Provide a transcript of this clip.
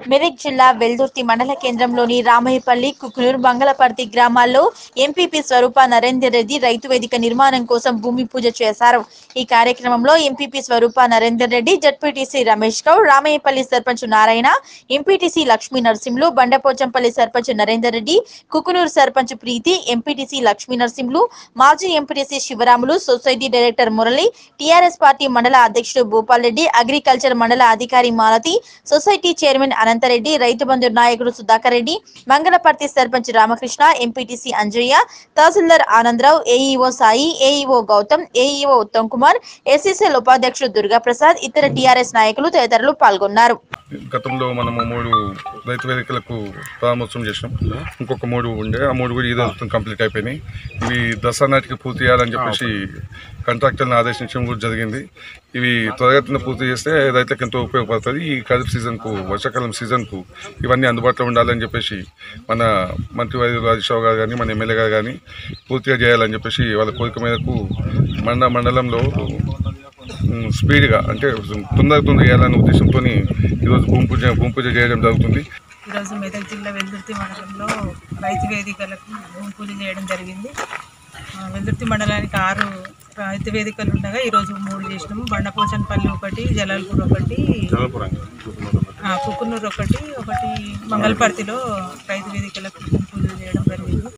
మెదక్ జిల్లా వెల్దుర్తి మండల కేంద్రంలోని రామయ్యపల్లి కుకునూరు మంగళపర్తి గ్రామాల్లో ఎంపీపీ స్వరూప నరేందర్ రెడ్డి రైతు వేదిక నిర్మాణం కోసం భూమి పూజ చేశారు ఈ కార్యక్రమంలో MPP Swarupa Narender Reddy ZPTC Ramesh Goud Ramayyapalli sarpanch Narayana MPTC Lakshmi Narasimhulu Bandapochampalli sarpanch Narender Reddy Kukunuru sarpanch Preethi MPTC Lakshmi Narasimhulu మాజీ MPTC Sivaramulu society director Murali TRS party మండల అధ్యక్షుడు భూపాల్ రెడ్డి అగ్రికల్చర్ మండల అధికారి మాలతి సొసైటీ చైర్మన్ అనంతరెడ్డి రైతు బంధు నాయకుడు Sudhakar Reddy Mangalaparthi sarpanch Ramakrishna MPTC Anjaiah tahsildar Anandarao AEO Sai AEO Gautam AEO Uttam Kumar SSL ఉపాధ్యక్షుడు దుర్గాప్రసాద్ ఇతర టీఆర్ఎస్ నాయకులు తదితరులు పాల్గొన్నారు గతంలో మనము మూడు రైతు వేదికలకు ప్రారంభోత్సవం చేసినాం ఇంకొక మూడు ఉండే ఆ మూడు కూడా ఈ రోజు కంప్లీట్ అయిపోయినాయి ఇవి దసరా నాటికి పూర్తి చేయాలని చెప్పేసి కాంట్రాక్టర్ని ఆదేశించడం కూడా జరిగింది ఇవి త్వరగతిన పూర్తి చేస్తే రైతులకు ఎంతో ఉపయోగపడుతుంది ఈ ఖరీఫ్ సీజన్కు వర్షాకాలం సీజన్కు ఇవన్నీ అందుబాటులో ఉండాలని చెప్పేసి మన మంత్రివర్యులు రాజేశ్వర గారు కానీ మన ఎమ్మెల్యే గారు కానీ పూర్తిగా చేయాలని చెప్పేసి వాళ్ళ కోరిక మేరకు మండ మండలంలో ఉమ్, స్పీడ్గా అంటే తొందర తొందర చేయాలనే ఉద్దేశంతో ఈరోజు భూమి పూజ భూమి పూజ చేయడం జరుగుతుంది ఈరోజు మెదక్ జిల్లా వెల్దుర్తి మండలంలో రైతు వేదికలకు భూమి పూజ చేయడం జరిగింది ఆ, వెల్దుర్తి మండలానికి ఆరు రైతు వేదికలు ఉండగా ఈరోజు మూడు చేసినాము బండపోచన్పల్లి ఒకటి జలాల్పూర్ ఒకటి ఆ, కుకునూరు ఒకటి ఒకటి మంగళపర్తిలో రైతు వేదికలకు భూమి పూజ చేయడం జరిగింది